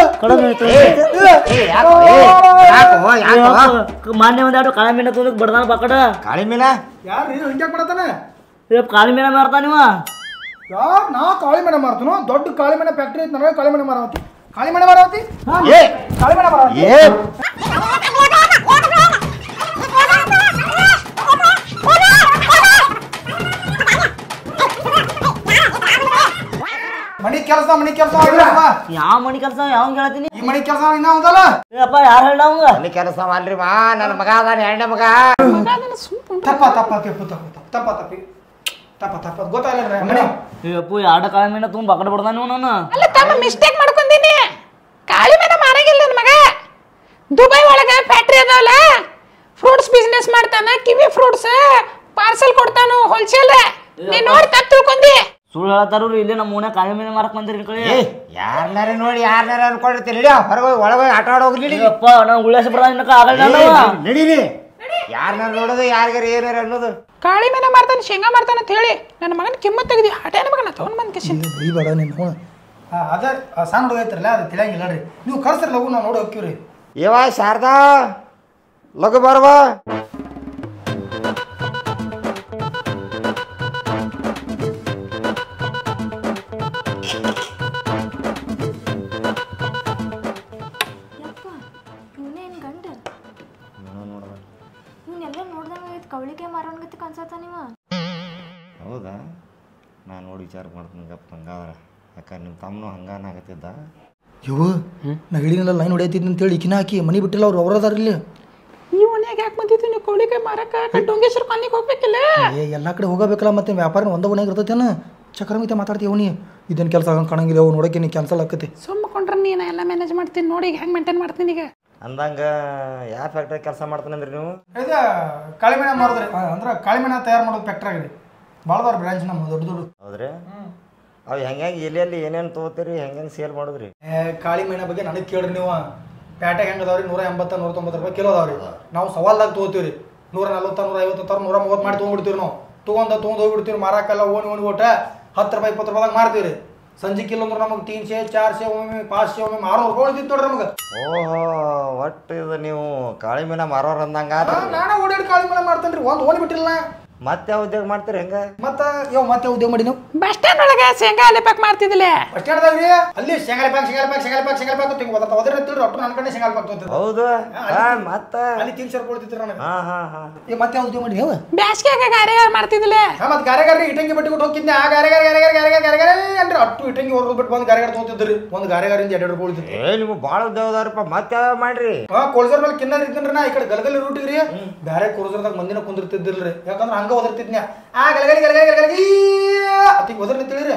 ಮಾನ್ಯ ಒಂದೆರಡು ಕಾಳ ಮೀನ ತುಂಬ ಬಡ್ದಾನ ಪಕಡ ಕಾಳಿ ಮೀನ ಯಾರು ಹಿಂಗ್ಯಾಕ್ ಮಾಡತಾನ ಕಾಳಿ ಮೀನ ಮಾರ್ತಾನಿವ ಯಾರು ನಾ ಕಾಳಿಮಣ ಮಾರ್ತನು ದೊಡ್ಡ ಕಾಳಿಮಣ ಫ್ಯಾಕ್ಟ್ರಿ ಐತಿ ನನಗೆ ಕಾಳಿಮಣ ಮಾರಾವತಿ ಕಾಳಿಮಣ ಮಾರಾವತಿ ಏ ಕಾಳಿಮಣ ಮಾರಾವತಿ ಏ ಮನಿ ಕೆಲಸ ಮನಿ ಕೆಲಸ ಯಾವ ಮನಿ ಕೆಲಸ ಯಾವ ಹೇಳ್ತೀನಿ ಈ ಮನಿ ಕೆಲಸ ಇನ್ನ ಹೌದಲ್ಲ ಅಪ್ಪ ಯಾರು ಹೇಳ ಅವಂಗ ಅಲ್ಲಿ ಕೆಲಸ ಮಾಡ್ರಿ ಮಾ ನನ್ನ ಮಗ ಅದಾನ ಎರಡನೇ ಮಗ ತಪ್ಪ ತಪ್ಪ ತಪ್ಪು ತಪ್ಪು ತಪ್ಪು ತಪ್ಪ ತಪ್ಪಿ ತಪ್ಪ ತಪ್ಪ ಗೊತ್ತಾಗಲ್ಲ ಮನಿ ಅಪ್ಪು ಎರಡು ಕಾಳ ಮೀನ ತುಂಬ ಪಕಡ ಬಡ್ದಾನ ನಾನು ಅಲ್ಲ ತಮ್ಮ ಮಿಸ್ಟೇಕ್ ಮಾಡ್ಕೊಂಡೀನಿ ಕಾಳಿ ಮೇಲೆ ಮಾರಾಗಿಲ್ಲ ನನ್ನ ಮಗ ದುಬೈ ಒಳಗ ಫ್ಯಾಕ್ಟ್ರಿ ಅದಾವಲ್ಲ ಫ್ರೂಟ್ಸ್ ಬಿಸ್ನೆಸ್ ಮಾಡ್ತಾನ ಕಿವಿ ಫ್ರೂಟ್ಸ್ ಪಾರ್ಸಲ್ ಕೊಡ್ತಾನು ಹೋಲ್ಸೇಲ್ ನೀ ನೋಡಿ ತಪ್ಪು ತಿಳ್ಕೊಂಡಿ ಸುಳ್ಳು ಹೇಳ್ತಾರು ಇಲ್ಲಿ ನಮ್ಮ ಮೂನೆ ಕಾಳಿ ಮೀನ ಮಾರಕ್ ಬಂದಿರಿ ಕಳಿ ಏ ಯಾರನ್ನಾರ ನೋಡಿ ಯಾರನ್ನಾರ ಅನ್ಕೊಂಡಿರ್ತೀರಿ ನಡಿ ಹೊರಗೆ ಒಳಗೆ ಆಟ ಆಡೋಗ್ಲಿ ಅಪ್ಪ ನಾವು ಉಳ್ಳಾಸ ಬಡ ಇನ್ನಕ ಆಗಲ್ಲ ನಾವು. ನಡೀರಿ ಯಾರನ್ನ ನೋಡೋದು ಯಾರಿಗಾರ ಏನಾರ ಅನ್ನೋದು ಕಾಳಿ ಮೇಲೆ ಮಾರ್ತಾನೆ ಶೇಂಗಾ ಮಾಡ್ತಾನ ಅಂತ ಹೇಳಿ ನನ್ನ ಮಗನ ಕಿಮ್ಮತ್ ತೆಗ್ದಿ ಹಟೇನ ಮಗನ ತಗೊಂಡ್ ಬಂದ್ ಕಿಶನ್ ಈ ಬೇಡ ನೀನು ಹ್ಞೂ ಅದ ಆ ಸಣ್ಣ ಹುಡುಗ ಐತ್ರಲ್ಲ ಅದು ತಿಳಿಯಂಗಿಲ್ಲ ರೀ ನೀವು ಕಳ್ಸ್ರಿ ಲಗು ನಾವು ನೋಡಿ ಹೋಗ್ತೀವಿ ರೀ ಏವ ಶಾರದಾ ಲಗು ಬರವಾ ಇವನೇನ್ ಗಂಡ ಇವನ್ನೆಲ್ಲ ನೋಡ್ದಂಗ ಕವಳಿಕೆ ಮಾರೋನ್ಗತಿ ಕನ್ಸತ್ತ ನೀವ ಹೌದಾ ನಾನು ನೋಡಿ ವಿಚಾರ ಮಾಡ್ತೀನಿ ಗಪ್ಪ ಹಂಗಾದ್ರೆ ಯಾಕಂದ್ರೆ ನಿಮ್ಮ ತಮ್ಮನು ಹಂಗಾನಾಗತ್ತಿದ್ದ ಯವ್ವ ನಾ ಹೇಳಿನಲ್ಲ ಲೈನ್ ಹೊಡಿಯತ್ತಿದ್ದು ಅಂತೇಳಿ ಈಕಿನ ಹಾಕಿ ಮನಿ ಬಿಟ್ಟಿಲ್ಲ ಅವ್ರು ಅವ್ರದಾರ ಇಲ್ಲಿ ಈ ಮನ್ಯಾಗ ಯಾಕೆ ಬಂದಿದ್ದು ನೀವು ಕೋಳಿಕಾಯಿ ಮಾರಕ ಡೊಂಗೇಶ್ವರ ಕಾಲಿಗೆ ಹೋಗ್ಬೇಕಿಲ್ಲ ಏ ಎಲ್ಲ ಕಡೆ ಹೋಗಬೇಕಲ್ಲ ಮತ್ತೆ ವ್ಯಾಪಾರ ಒಂದ ಮನೆಯಾಗ ಇರ್ತೈತೇನ ಚಕ್ರಮಿತ ಮಾತಾಡ್ತೀವಿ ನೀ ಇದನ್ನ ಕೆಲಸ ಆಗಂಗೆ ಕಾಣಂಗಿಲ್ಲ ಅವು ನೋಡಕ್ಕೆ ನೀ ಕ್ಯಾನ್ಸಲ್ ಆಕತಿ ಸುಮ್ಮಕೊಂಡ್ರೆ ನೀನು ಎಲ್ಲ ಮ್ಯಾನೇಜ್ ಮಾಡ್ತೀನಿ ನೋಡಿ ಈಗ ಹೆಂಗೆ ಮೇಂಟೈನ್ ಮಾಡ್ತೀನಿ ಈಗ ಅಂದಂಗ ಯಾವ ಫ್ಯಾಕ್ಟ್ರಿ ಕೆಲಸ ಮಾಡ್ತಾನಂದ್ರಿ ನೀವು ಇದು ಕಾಳಿಮೆಣ ಮಾಡಿದ್ರಿ ಅಂದ್ರೆ ಕಾಳಿಮೆಣ ತಯಾರು ಮಾಡೋದು ಫ್ಯಾಕ್ಟ್ರಿ ಆಗಿದೆ ಭಾಳದವ್ರ ಬ್ರಾಂಚ್ ನಮ್ಮ ದೊಡ್ಡ ದೊಡ್ಡ ಹೌದ್ರಿ ಅವು ಹೆಂಗೆ ಎಲ್ಲಿ ಎಲ್ಲಿ ಏನೇನು ತೊಗೋತೀರಿ ಹೆಂಗೆ ಸೇಲ್ ಮಾಡೋದ್ರಿ ಏ ಕಾಳಿಮೆಣ ಬಗ್ಗೆ ನನಗೆ ಕೇಳ್ರಿ ನೀವು ಪ್ಯಾಟೆಗೆ ಹೆಂಗೆ ಅದಾವ್ರಿ ನೂರ ಎಂಬತ್ತ ನೂರ ತೊಂಬತ್ತು ರೂಪಾಯಿ ಕಿಲೋ ಅದಾವ್ರಿ ನಾವು ಸವಾಲ್ದಾಗ ತೊಗೋತೀವಿ ರೀ ನೂರ ನಲ್ವತ್ತ ನೂರ ಐವತ್ತು ತರ ನೂರ ಮೂವತ್ತು ಮಾಡಿ ತೊಗೊಂಡ್ಬಿಡ್ತೀವಿ ನಾವು ತೊಗೊಂಡ ತೊಗೊಂಡು ಹೋಗ್ಬಿಡ್ತೀವಿ ಮಾರಾಕಲ್ಲ ಓಣಿ ಓಣಿ ಓಟ ಹತ್ತು ರೂಪಾಯಿ ಇಪ್ಪತ್ತು ರೂಪಾಯಿದಾಗ ಮಾರ್ತೀವಿ ರೀ ಸಂಜೆ ಕಿಲೋ ಅಂದ್ರೆ ನಮಗೆ ತೀನ್ ಶೇ ಚಾರ್ ಶೇ ಒಮ್ಮೆ ಪಾಚ್ ಶೇ ಒಮ್ಮೆ ಆರುನೂರು ರೂಪಾಯಿ ಉಳಿದಿತ್ತು ನೋಡ್ರಿ ನಮಗೆ ಓಹೋ ಒಟ್ಟು ಇದು ನೀವು ಕಾಳಿ ಮೀನ ಮಾರೋರು ಅಂದಂಗ ನಾನೇ ಓಡಾಡಿ ಕಾಳಿಮೆಣ ಮಾಡ್ತೇನೆ ರೀ ಒಂದು ಓಣಿ ಬಿಟ್ಟಿಲ್ಲ ಮತ್ತೆ ಯಾವ ಉದ್ಯೋಗ ಮಾಡ್ತೀರಿ ಹೆಂಗ ಮತ್ತೆ ಯಾವ ಮತ್ತೆ ಉದ್ಯೋಗ ಮಾಡಿ ನೀವು ಬಸ್ ಸ್ಟ್ಯಾಂಡ್ ಒಳಗೆ ಶೇಂಗಾ ಅಲೆ ಪ್ಯಾಕ್ ಮಾಡ್ತಿದ್ದಿಲ್ಲ ಬಸ್ ಸ್ಟ್ಯಾಂಡ್ದಾಗ ರೀ ಅಲ್ಲಿ ಶೇಂಗಾಲಿ ಪ್ಯಾಕ್ ಶೇಂಗಾಲಿ ಪ್ಯಾಕ್ ಶೇಂಗಾಲಿ ಪ್ಯಾಕ್ ಶೇಂಗಾಲಿ ಪ್ಯಾಕ್ ತಿಂಗ್ ಓದತ್ತ ಓದ್ರ ತಿಳ್ರಿ ಒಟ್ಟು ನನ್ನ ಕಡೆ ಶೇಂಗಾಲಿ ಪ್ಯಾಕ್ ತೊಗೊತೀರಿ ಹೌದು ಹಾ ಮತ್ತ ಅಲ್ಲಿ ತೀನ್ ಸಾವಿರ ಕೊಡ್ತಿದ್ರು ನನಗೆ ಹಾ ಹಾ ಹಾ ಏ ಮತ್ತೆ ಯಾವ ಉದ್ಯೋಗ ಮಾಡಿ ನೀವು ಬ್ಯಾಸ್ಗ್ಯಾಗ ಗಾರೆಗಾರ ಮಾಡ್ತಿದ್ದಿಲ್ಲ ಹಾ ಮತ್ತೆ ಗಾರೆಗಾರಿ ಇಟಂಗಿ ಬಿಟ್ಟು ಬಿಟ್ಟು ಹೋಗಿದ್ದೆ ಆ ಗಾರೆಗಾರ ಗಾರೆಗಾರ ಗಾರೆಗಾರ ಗಾರೆಗಾರ ಅಂದ್ರೆ ಅಟ್ಟು ಇಟಂಗಿ ಹೊರದು ಬಿಟ್ಟು ಬಂದು ಗಾರೆಗಾರ ತೊಗೊತಿದ್ರಿ ಒಂದು ಗಾರೆಗಾರಿಂದ ಎರಡು ರೂಪಾಯಿ ಉಳಿತಿತ್ತು ಏ ನಿಮ್ಗೆ ಭಾಳ ಉದ್ಯೋಗ ಅದಾರಪ್ಪ ಮತ್ತೆ ಯಾವ ಮಾಡ್ರಿ ಹಾ ಕೊಳ್ಸರ್ ಮೇಲೆ ಕಿನ್ನರ್ ಇದ್ದೀನ್ರಿ ನಾ ಈ ಕಡೆ ಗಲಗಲಿ ರೂಟಿಗೆ ರೀ ಬೇರೆ ಕುರ್ಸರ್ದಾಗ ಮಂದಿನ ಕುಂದಿರ್ತಿದ್ದಿಲ್ರಿ ಯಾಕಂದ್ರೆ ಹಂಗ ಓದಿರ್ತಿದ್ನ್ಯಾ ಆ ಗಲಗಲಿ ಗಲಗಲಿ ಗಲಗಲಿ ಅತ್ತಿಗೆ ಓದ್ರ ನಿಂತಿಳಿರಿ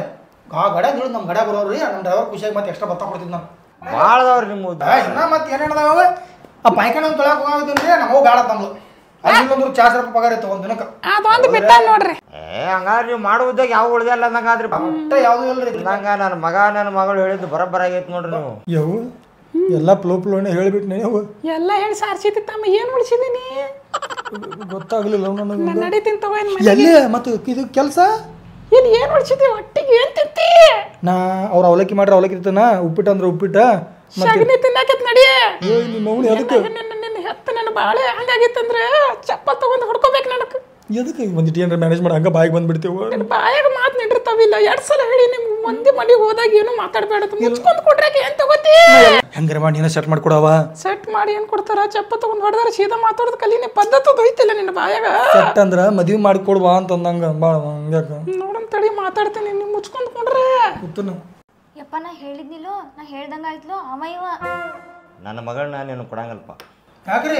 ಆ ಗಡ್ಯಾಗ ಹೇಳಿ ನಮ್ಮ ಗಡ್ಯಾಗ ಬರೋರು ರೀ ನಮ್ಮ ಡ್ರೈವರ್ ಖುಷಿಯಾಗಿ ಮತ್ತೆ ಎಕ್ಸ್ಟ್ರಾ ಭತ್ತ ಕೊಡ್ತಿದ್ದು ನಾನು ಭಾಳದವ್ರಿ ನಿಮ್ಮ ಉದ್ದ ಆ, ಇನ್ನ ಮತ್ತೆ ಏನೇನು ಅದಾವ ಆ ಪೈಖಾನೆ ಒಂದು ತೊಳಕ್ಕೆ ಹೋಗಿದ್ದೀನಿ ರೀ ನಮ್ಮ ಬೇಡ ನಮ್ದು ಅಲ್ಲಿ ಒಂದು ಚಾರ್ಜ್ ರೂಪಾಯಿ ಪಗಾರ ಇತ್ತು ಒಂದು ದಿನಕ್ಕೆ ಅದೊಂದು ಬಿಟ್ಟ ನೋಡ್ರಿ ಏ ಹಂಗಾದ್ರೆ ನೀವು ಮಾಡೋ ಉದ್ಯೋಗ ಯಾವ ಉಳ್ದಲ್ಲ ಅಂದಂಗಾದ್ರಿ ಒಟ್ಟ ಯಾವುದೂ ಇಲ್ಲ ರೀ ನಂಗ ನನ್ನ ಮಗ ನನ್ನ ಮಗಳು ಹೇಳಿದ್ದು ಬರೋಬ್ಬರ ಆಗೈತೆ ನೋಡ್ರಿ ನೀವು ಯವು ಎಲ್ಲ ಪ್ಲೋ ಪ್ಲೋನೆ ಹೇಳಿಬಿಟ್ಟು ನೀವು ಎಲ್ಲ ಹೇಳಿ ಸಾರ್ಸಿತಿ ತಮ್ಮ ಏನು ಉಳಿಸಿದೀನಿ ಗೊತ್ತಾಗ್ಲಿಲ್ಲ ನನಗೆ ನಾನು ನಡೀತೀನಿ ತಗೋ ಏನ್ ಎಲ್ಲಿ ಮತ್ತು ಇದು ಕೆಲಸ ಇಲ್ಲಿ ಏನು ಉಳಿಸಿದಿ ಒಟ್ಟಿಗೆ ಏನ್ ತಿಂತಿ ನಾ ಅವ್ರು ಅವಲಕ್ಕಿ ಮಾಡ್ರಿ ಅವಲಕ್ಕಿ ತಿಂತಾನ ಉಪ್ಪಿಟ್ಟು ಅಂದ್ರೆ ಉಪ್ಪಿಟ್ಟ ಸಗಣಿ ತಿನ್ನಕತ್ ನಡಿ ಏ ನಿಮ್ಮ ಅವ್ನು ಎದಕ್ಕೆ ನಿನ್ನ ನಿನ್ನ ಹೆತ್ತ ನನ್ನ ಬಾಳೆ ಹಂಗಾಗಿತ್ತಂದ್ರೆ ಚಪ್ಪಲ್ ತಗೊಂಡ್ ಹೊಡ್ಕೋಬೇಕು ನನಗೆ ಎದಕ್ಕೆ ಒಂದಿಟ್ಟು ಏನಾರ ಮ್ಯಾನೇಜ್ ಮಾಡಿ ಹಂಗೆ ಬಾಯಿಗೆ ಬಂದ್ಬಿಡ್ತೀವಿ ನಿನ್ನ ಬಾಯಾಗ ಮಾತು ನಿಂಡಿರ್ತಾವಿಲ್ಲ ಎರಡ್ ಸಲ ಹೇಳಿ ನಿಮ್ ಮಂದಿ ಮನೆಗೆ ಹೋದಾಗ ಏನು ಮಾತಾಡ್ಬೇಡ ಮುಚ್ಕೊಂಡ್ ಕೊಟ್ರಾಕ ಏನ್ ತಗೋತಿ ಹೆಂಗಾರ ಮಾಡಿ ನೀನ ಸೆಟ್ ಮಾಡ್ಕೊಡವ ಸೆಟ್ ಮಾಡಿ ಏನ್ ಕೊಡ್ತಾರ ಚಪ್ಪ ತಗೊಂಡ್ ಹೊಡೆದಾರ ಸೀದಾ ಮಾತಾಡೋದು ಕಲೀನಿ ಪದ್ಧತಿ ಹೋಯ್ತಿಲ್ಲ ನಿನ್ನ ಬಾಯಾಗ ಸೆಟ್ ಅಂದ್ರ ಮದ್ವಿ ಮಾಡಿಕೊಡ್ವಾ ಅಂತಂದಂಗ ಭಾಳ ಹಂಗ್ಯಾಕ ನೋಡನ್ ತಡಿ ಮಾತಾಡ್ತೀನಿ ನೀವು ಮುಚ್ಕೊಂಡ್ ಕೊಂಡ್ರೆ ಗೊತ್ತನ ಯಪ್ಪ ನಾ ಹೇಳಿದ್ನಿಲ್ಲೋ ನಾ ಹೇಳ್ದಂಗ ಆಯ್ತಲೋ ಅವ ಇವ ನನ್ನ ಮಗಳನ್ನ ನೀನು ಕೊಡಂಗಲ್ಪ ಯಾಕ್ರಿ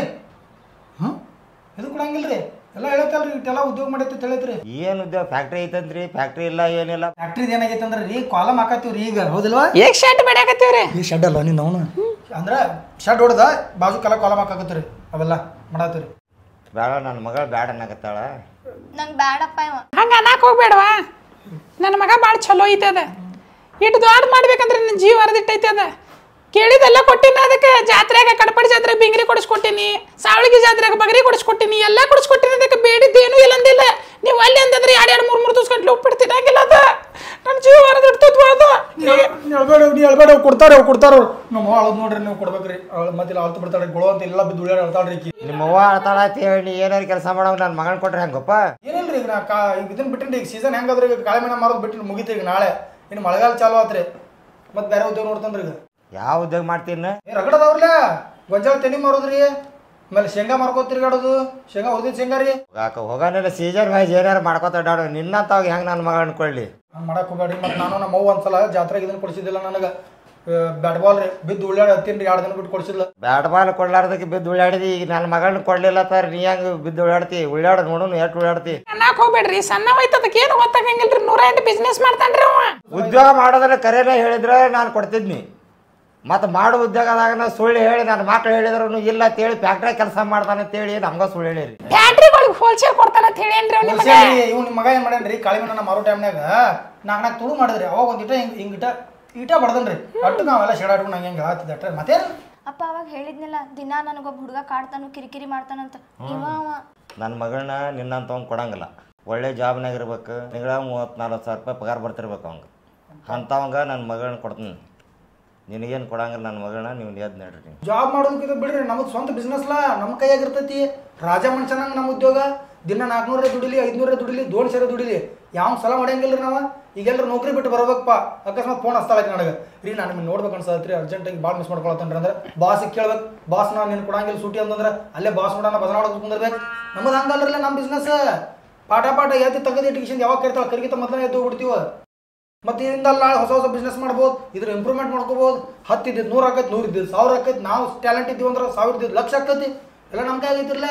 ಹಾಂ ಇದು ಕೊಡಂಗಿಲ್ಲ ರೀ ಎಲ್ಲ ಹೇಳತ್ತಲ್ರಿ ಇಟ್ಟೆಲ್ಲ ಉದ್ಯೋಗ ಮಾಡೈತೆ ಹೇಳೈತ್ರಿ ಏನು ಉದ್ಯೋಗ ಫ್ಯಾಕ್ಟ್ರಿ ಐತಂತ್ರಿ ಫ್ಯಾಕ್ಟ್ರಿ ಇಲ್ಲ ಏನಿಲ್ಲ ಫ್ಯಾಕ್ಟ್ರಿದ್ ಏನಾಗೈತೆ ಅಂದ್ರೆ ರೀ ಕಾಲಮ್ ಹಾಕತ್ತೀವಿ ರೀ ಈಗ ಹೌದಿಲ್ವಾ ಈಗ ಶರ್ಟ್ ಬೇಡಾಕತ್ತೀವ್ರಿ ಈ ಶೆಡ್ ಅಲ್ಲ ನೀನು ಅವನು ಅಂದ್ರೆ ಶೆಡ್ ಹೊಡೆದ ಬಾಜು ಕಲ ಕಾಲಮ್ ಹಾಕಾಕತ್ತೀರಿ ಅವೆಲ್ಲ ಮಾಡತ್ತೀರಿ ಬೇಡ ನನ್ನ ಮಗಳು ಬ್ಯಾಡ ಅನ್ನಕತ್ತಾಳ ನಂಗೆ ಬ್ಯಾಡಪ್ಪ ಇವ ಹಂಗ ಅನ್ನಕ್ ಹೋಗ್ಬೇಡವಾ ನನ್ನ ಮಗ ಭಾಳ ಚಲೋ ಐತೆ ಅದ ಇಟ್ಟು ದೊಡ್ಡ ಮಾಡ್ಬೇಕಂದ್ರೆ ನಿನ್ನ ಜೀವ ಹರಿದಿಟ್ಟೈತೆ ಅದ ಕೇಳಿದೆಲ್ಲ ಕೊಟ್ಟಿನ ಅದಕ್ಕೆ ಜಾತ್ರೆಗೆ ಕಡಪಡಿ ಜಾತ್ರೆಗೆ ಬಿಂಗ್ರಿ ಕೊಡಿಸ್ಕೊಟ್ಟಿನಿ ಸಾವಳಿಗೆ ಜಾತ್ರೆಗೆ ಬಗರಿ ಕೊಡಿಸ್ಕೊಟ್ಟಿನಿ ಎಲ್ಲ ಕೊಡಿಸ್ಕೊಟ್ಟಿನಿ ಅದಕ್ಕೆ ಬೇಡಿದ್ದೇನು ಇಲ್ಲ ಅಂದಿಲ್ಲ ನೀವು ಅಲ್ಲಿ ಅಂತಂದ್ರೆ ಎರಡು ಎರಡು ಮೂರು ಮೂರು ದಿವಸ ಗಂಟ್ಲೆ ಉಪ್ಪಿಟ್ಟು ತಿನ್ನಂಗಿಲ್ಲ ಅದ ನನ್ನ ಜೀವ ಹರಿದಿಡ್ತದ್ವ ಅದು ಹೇಳ್ಬೇಡ ನೀ ಹೇಳ್ಬೇಡ ಅವ್ರು ಕೊಡ್ತಾರೆ ಅವ್ರು ಕೊಡ್ತಾರ ಅವ್ರು ನಮ್ಮ ಅಳದ್ ನೋಡ್ರಿ ನೀವು ಕೊಡ್ಬೇಕ್ರಿ ಅವಳು ಮತ್ತೆ ಅಳ್ತು ಬಿಡ್ತಾಳೆ ಗೊಳು ಅಂತ ಎಲ್ಲ ಬಿದ್ದು ಉಳ್ಯಾಡ ಅಳ್ತಾಳ್ರಿ ಈಕಿ ನಿಮ್ಮ ಅವ್ವ ಅಳ್ತಾಳ ಅಂತ ಹೇಳಿ ಏನಾರು ಕೆಲಸ ಮಾಡೋ ನನ್ನ ಮಗನ ಕೊಟ್ರೆ ಹೆಂಗಪ್ಪ ಏನಿಲ್ರಿ ಈಗ ನಾ ಕಾ ಈಗ ಇದನ್ನ ಬಿಟ್ಟಿನಿ ಈಗ ಸೀಸನ್ ಹೆಂಗಾದ್ರಿ ಈಗ ಕಾಳೆ ಮೀನ ಮಾರೋದು ಬಿಟ್ಟು ಮುಗಿತು ಈಗ ನಾಳೆ ಇನ್ನು ಮಳೆಗಾಲ ಚಾಲು ಆತ್ರಿ ಮತ್ತೆ ಬೇರೆ ಉದ್ಯೋಗ ನೋಡ್ತಾನ್ರಿ ಈಗ ಯಾವ ಉದ್ಯೋಗ ಮಾಡ್ತೀನಿ ಏ ರಗಡದವ್ರಲ್ಲ ಗೊಂಜಾಳ ತೆನಿ ಮಾರೋದ್ರಿ ಆಮೇಲೆ ಶೇಂಗಾ ಮಾರ್ಕೋ ತಿರ್ಗಾಡೋದು ಶೇಂಗಾ ಹೊರದಿದ್ ಶೇಂಗಾ ರೀ ಹೋಗಾಕ ಹೋಗಾನೆಲ್ಲ ಸೀಸನ್ ವೈಸ್ ಏನಾರು ಮಾಡ್ಕೊತ ಅಡ್ಡಾಡೋ ನಿನ್ನಂತಾವಾಗ ಹೆಂಗೆ ನನ್ನ ಮಗಳನ್ನ ಕೊಡ್ಲಿ ಹಂಗೆ ಮಾಡಕ್ ಹೋಗ್ಬೇಡ್ರಿ ಮತ್ತೆ ನಾನು ನಮ್ಮ ಅವ್ವ ಒಂದ್ಸಲ ಜಾತ್ರೆಗೆ ಇದನ್ನ ಕೊಡಿಸಿದ್ದಿಲ್ಲ ನನಗೆ ಬ್ಯಾಟ್ ಬಾಲ್ ರೀ ಬಿದ್ದು ಉಳ್ಳಾಡ ಹತ್ತೀನಿ ಎರಡು ದಿನ ಬಿಟ್ಟು ಕೊಡಿಸಿದ್ಲ ಬ್ಯಾಟ್ ಬಾಲ್ ಕೊಡ್ಲಾರ್ದಕ್ಕೆ ಬಿದ್ದು ಉಳ್ಳಾಡಿದಿ ಈಗ ನನ್ನ ಮಗಳನ್ನ ಕೊಡ್ಲಿಲ್ಲ ತರ ನೀ ಹೆಂಗೆ ಬಿದ್ದು ಉಳ್ಳಾಡ್ತಿ ಉಳ್ಳಾಡ ನೋಡು ಎಷ್ಟು ಉಳ್ಳಾಡ್ತಿ ಅನ್ನಕ್ ಹೋಗ್ಬೇಡ್ರಿ ಸಣ್ಣ ಹೋಯ್ತು ಅದಕ್ಕೆ ಏನು ಗೊತ್ತಾಗಂಗಿಲ್ರಿ ನೂರ ಎಂಟು ಬಿಸ್ನೆಸ್ ಮಾಡ್ತಾನ್ರಿ ಅವ ಉದ್ಯೋಗ ಮಾಡೋದನ್ನ ಕರೆನೇ ಹೇಳಿದ್ರೆ ನಾನು ಕೊಡ್ತಿದ್ನಿ ಮತ್ತು ಮಾಡೋ ಉದ್ಯೋಗದಾಗ ನಾ ಸುಳ್ಳು ಹೇಳಿ ನನ್ನ ಮಕ್ಳು ಹೇಳಿದ್ರು ಇಲ್ಲ ಅಂತೇಳಿ ಫ್ಯಾಕ್ಟ್ರಿ ಕೆಲಸ ಮಾಡ್ತಾನೆ ಅಂತೇಳಿ ನಮ್ಗೆ ಸುಳ್ಳು ಹೇಳಿರಿ ಫ್ಯಾಕ್ಟ್ರಿಗಳಿಗೆ ಹೋಲ್ಸೇಲ್ ಕೊಡ್ತಾನ ಅಂತ ಹೇಳೇನ್ರಿ ಅವ್ನು ನಿಮಗೆ ಇವ್ ನಿಮ್ಮ ಮಗ ಏನ್ ಮಾಡ್ಯಾನ್ರಿ ಕಾಳಿ ಮೀನ ಮಾರೋ ಟೈಮ್ನಾಗ ನಾಲ್ಕು ನಾಲ್ಕು ತುಳು ಮಾಡಿದ್ರಿ ಅವಾಗ ಒಂದಿಟ ಹಿಂಗ್ ಹಿಂಗಿಟ ಈಟ ಬಡ್ದನ್ರಿ ಅಟ್ಟು ನಾವೆಲ್ಲ ಶೇಡಾಡ್ಕೊಂಡು ನಂಗೆ ಹೆಂಗೆ ಹೇಳತ್ತಿದ್ದೆ ಅಟ್ರೆ ಮತ್ತೇನು ಅಪ್ಪ ಅವಾಗ ಹೇಳಿದ್ನಿಲ್ಲ ದಿನ ನನಗೊಬ್ಬ ಹುಡುಗ ಕಾಡ್ತಾನು ಕಿರಿಕಿರಿ ಮಾಡ್ತಾನಂತ ಇವ ಅವ ನನ್ನ ಮಗಳನ್ನ ನಿನ್ನಂತವ್ನು ಕೊಡಂಗಿಲ್ಲ ಒಳ್ಳೆ ಜಾಬ್ನಾಗ ಇರ್ಬೇಕು ತಿಂಗಳ ಮೂವತ್ತು ನಲ್ವತ್ತು ಸಾವಿರ ರೂಪಾಯಿ ಪಗಾರ ಬರ್ತಿರ್ಬೇಕು ಅವಂಗೆ ಅಂಥವಂಗ ನನ್ನ ಮಗಳನ್ನ ಕೊಡ್ತೀನಿ ನಿನಗೇನು ಕೊಡಂಗಿಲ್ಲ ನನ್ನ ಮಗಳನ್ನ ನೀವು ಎದ್ದು ನಡ್ರಿ ನೀವು ಜಾಬ್ ಮಾಡೋದಕ್ಕಿಂತ ಬಿಡ್ರಿ ನಮ್ದು ಸ್ವಂತ ಬಿಸ್ನೆಸ್ಲ ನಮ್ಮ ಕೈಯಾಗ ಇರ್ತೈತಿ ರಾಜ ಮನುಷ್ಯನಂಗೆ ನಮ್ಮ ಉದ್ಯೋಗ ದಿನ ನಾಲ್ಕುನೂರೇ ದುಡಿಲಿ ಐದುನೂರೇ ದುಡಿಲಿ ದೋಣ್ ಸೇರೆ ದುಡಿಲಿ ಯಾವ ಸಲ ಮಾಡಂಗಿಲ್ಲ ರೀ ನಾವು ಈಗೆಲ್ಲರೂ ನೌಕರಿ ಬಿಟ್ಟು ಬರ್ಬೇಕಪ್ಪ ಅಕಸ್ಮಾತ್ ಫೋನ್ ಹಚ್ತಾಳಕ್ಕೆ ನನಗೆ ರೀ ನಾನು ನಿಮ್ಗೆ ನೋಡ್ಬೇಕು ಅನ್ಸತ್ರಿ ಅರ್ಜೆಂಟಾಗಿ ಭಾಳ ಮಿಸ್ ಮಾಡ್ಕೊಳತ್ತನ್ರಿ ಅಂದ್ರೆ ಬಾಸಿಗೆ ಕೇಳ್ಬೇಕು ಬಾಸ್ ನಾನು ನಿನ್ನ ಕೊಡಂಗಿಲ್ಲ ಸೂಟಿ ಅಂತಂದ್ರೆ ಅಲ್ಲೇ ಬಾಸ್ ನೋಡೋಣ ಬಸನ ಮಾಡೋದು ಕುಂದಿರ್ಬೇಕು ನಮ್ಮದು ಹಂಗಲ್ರಲ್ಲ ನಮ್ಮ ಬಿಸ್ನೆಸ್ ಪಾಠ ಪಾಠ ಎದ್ದು ತೆಗೆದು ಇಟ್ಟಿಗೆ ಯಾವಾಗ ಕರಿತಾಳೆ ಕರಿಗಿತ ಮೊದಲೇ ಎದ್ದು ಹೋಗ್ಬಿಡ್ತೀವ ಮತ್ತೆ ಇದರಿಂದ ಹೊಸ ಹೊಸ ಬಿಸ್ನೆಸ್ ಮಾಡ್ಬೋದು ಇದ್ರ ಇಂಪ್ರೂವ್ಮೆಂಟ್ ಮಾಡ್ಕೋಬೋದು ಹತ್ತು ಇದ್ದಿದ್ದು ನೂರು ಆಕೈತಿ ನೂರು ಇದ್ದಿದ್ದು ಸಾವಿರ ಆಕೈತಿ ನಾವು ಟ್ಯಾಲೆಂಟ್ ಇದ್ದೀವಿ ಅಂದ್ರೆ ಸಾವಿರ ಇದ್ದಿದ್ದು ಲಕ್ಷ ಆಕೈತಿ ಎಲ್ಲ ನಮ್ಮ ಕೈ ಆಗೈತಿರ್ಲ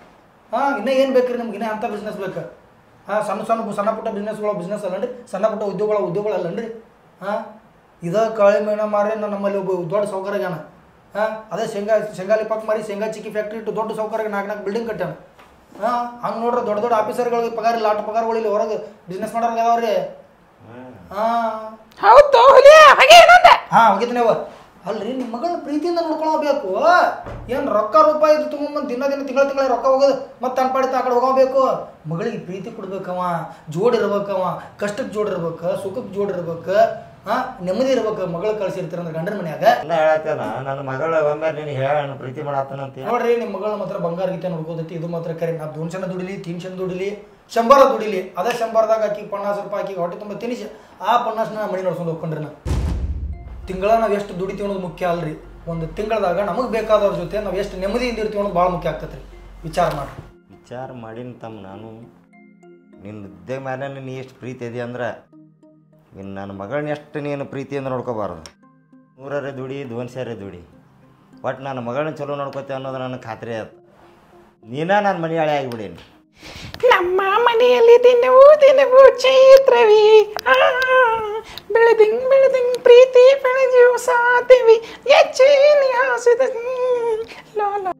ಹಾಂ ಇನ್ನೂ ಏನು ಬೇಕ್ರಿ ನಮ್ಗೆ ಇನ್ನೂ ಅಂಥ ಬಿಸ್ನೆಸ್ ಬೇಕು ಹಾಂ ಸಣ್ಣ ಸಣ್ಣ ಸಣ್ಣ ಪುಟ್ಟ ಬಿಸ್ನೆಸ್ಗಳು ಬಿಸ್ನೆಸ್ ಅಲ್ಲನ್ರಿ ಸಣ್ಣ ಪುಟ್ಟ ಉದ್ಯೋಗಗಳ ಉದ್ಯೋಗಗಳು ಅಲ್ಲನ್ರಿ ಹಾಂ ಇದ ಕಾಳಿ ಮೀನ ಮಾರಿ ನಾನು ನಮ್ಮಲ್ಲಿ ಒಬ್ಬ ದೊಡ್ಡ ಸೌಕರ್ಯಾನ ಹಾಂ ಅದೇ ಶೇಂಗಾ ಶೇಂಗಾ ಲಿಪಾಕ್ ಮಾರಿ ಶೇಂಗಾ ಚಿಕ್ಕಿ ಫ್ಯಾಕ್ಟ್ರಿ ಇಟ್ಟು ದೊಡ್ಡ ಸೌಕರ್ಯ ನಾಲ್ಕು ನಾಲ್ಕು ಬಿಲ್ಡಿಂಗ್ ಕಟ್ಟಾನ ಹಾಂ ಹಂಗೆ ನೋಡ್ರಿ ದೊಡ್ಡ ದೊಡ್ಡ ಆಫೀಸರ್ಗಳಿಗೆ ಪಗಾರ ಇಲ್ಲ ಆಟ ಪಗಾರಗಳು ಇಲ್ಲಿ ಹೊರಗೆ ಬಿಸ್ನೆಸ್ ಮಾಡೋರ್ಗೆ ಅದಾವ್ರಿ ಹಾಂ ಹೌದು ಹುಲಿ ಹಾಗೆ ಏನಂದೆ ಹಾ ಹೋಗಿದ್ ನೀವು ಅಲ್ರಿ ನಿಮ್ಮ ಮಗಳನ್ನ ಪ್ರೀತಿಯಿಂದ ನೋಡ್ಕೊಳಬೇಕು ಏನು ರೊಕ್ಕ ರೂಪಾಯಿ ಇದು ತೊಗೊಂಬಂದು ದಿನ ದಿನ ತಿಂಗಳ ತಿಂಗಳ ರೊಕ್ಕ ಹೋಗೋದು ಮತ್ತೆ ಅನ್ಪಾಡಿತ ಆ ಕಡೆ ಹೋಗಬೇಕು ಮಗಳಿಗೆ ಪ್ರೀತಿ ಕೊಡ್ಬೇಕವ ಜೋಡ್ ಇರ್ಬೇಕವ ಕಷ್ಟಕ್ಕೆ ಜೋಡ್ ಇರ್ಬೇಕು ಸುಖಕ್ಕೆ ಜೋಡ್ ಇರ್ಬೇಕು ಹಾ ನೆಮ್ಮದಿ ಇರ್ಬೇಕು ಮಗಳು ಕಳ್ಸಿರ್ತೀರ ಅಂದ್ರೆ ಗಂಡನ ಮನ್ಯಾಗ ಎಲ್ಲ ಹೇಳತ್ತೇನ ನನ್ನ ಮಗಳ ಒಮ್ಮೆ ನೀನು ಹೇಳ ಪ್ರೀತಿ ಮಾಡತ್ತನಂತ ನೋಡ್ರಿ ನಿಮ್ಮ ಮಗಳ ಮಾತ್ರ ಬಂಗಾರ ಗೀತೆ ನೋಡ್ಕೋದೈತಿ ಇದು ಮಾತ್ರ ಕರೆ ನಾ ದೋನ್ ಚೆನ್ನ ದುಡಿಲಿ ತೀನ್ ಚೆನ್ನ ದುಡಿಲಿ ಶಂಬರ ದುಡಿಲಿ ಅದೇ ಶಂಬರ್ದಾಗ ಆಕಿ ಪನ್ನಾಸ್ ರೂಪಾಯಿ ಆಕಿ ಹೊಟ್ಟೆ ತುಂಬ ತಿನ್ನಿಸಿ ಆ ಪನ್ನಾಸ್ನ ಮನೆ ನೋಡ್ಕೊಂಡು ಹೋಗ್ಕೊಂಡ್ರಿ ನಾ ತಿಂಗಳ ನಾವು ಎಷ್ಟು ದುಡಿತೀವಿ ಅನ್ನೋದು ಮುಖ್ಯ ಅಲ್ರಿ ಒಂದು ತಿಂಗಳದಾಗ ನಮಗೆ ಬೇಕಾದವ್ರ ಜೊತೆ ನಾವು ಎಷ್ಟು ನೆಮ್ಮದಿಯಿಂದ ಇರ್ತೀವಿ ಅನ್ನೋದು ಭಾಳ ಮುಖ್ಯ ಆಗ್ತೈತೆ ರೀ ವಿಚಾರ ಮಾಡ್ರಿ ವಿಚಾರ ಮಾಡೀನಿ ತಮ್ಮ ನಾನು ನಿನ್ನ ಹುದ್ದೆ ಮೇಲೆ ನೀನು ಎಷ್ಟು ಪ್ರೀತಿ ಇದೆ ಅಂದ್ರೆ ಇನ್ನು ನನ್ನ ಮಗಳನ್ನ ಎಷ್ಟು ನೀನು ಪ್ರೀತಿಯಿಂದ ನೋಡ್ಕೋಬಾರ್ದು ನೂರರೇ ದುಡಿ ಧ್ವನ್ಸ್ಯಾರೇ ದುಡಿ ಒಟ್ಟು ನನ್ನ ಮಗಳನ್ನ ಚಲೋ ನೋಡ್ಕೋತೆ ಅನ್ನೋದು ನನಗೆ ಖಾತ್ರಿ ಆಯ್ತು ನೀನ ನನ್ನ ಮನೆ ಹಳೆ ಆಗಿಬಿಡೀನಿ ನಮ್ಮ ಮನೆಯಲ್ಲಿ ದಿನವೂ ದಿನವೂ ಚೈತ್ರವಿ ಆ, ಬೆಳೆದಿಂಗ್ ಬೆಳೆದಿಂಗ್ ಪ್ರೀತಿ ಬೆಳೆದಿಯು ಸಾತೀವಿ ಹೆಚ್ಚೇನಿ ಹಾಸಿದ ಲೋ ಲೋ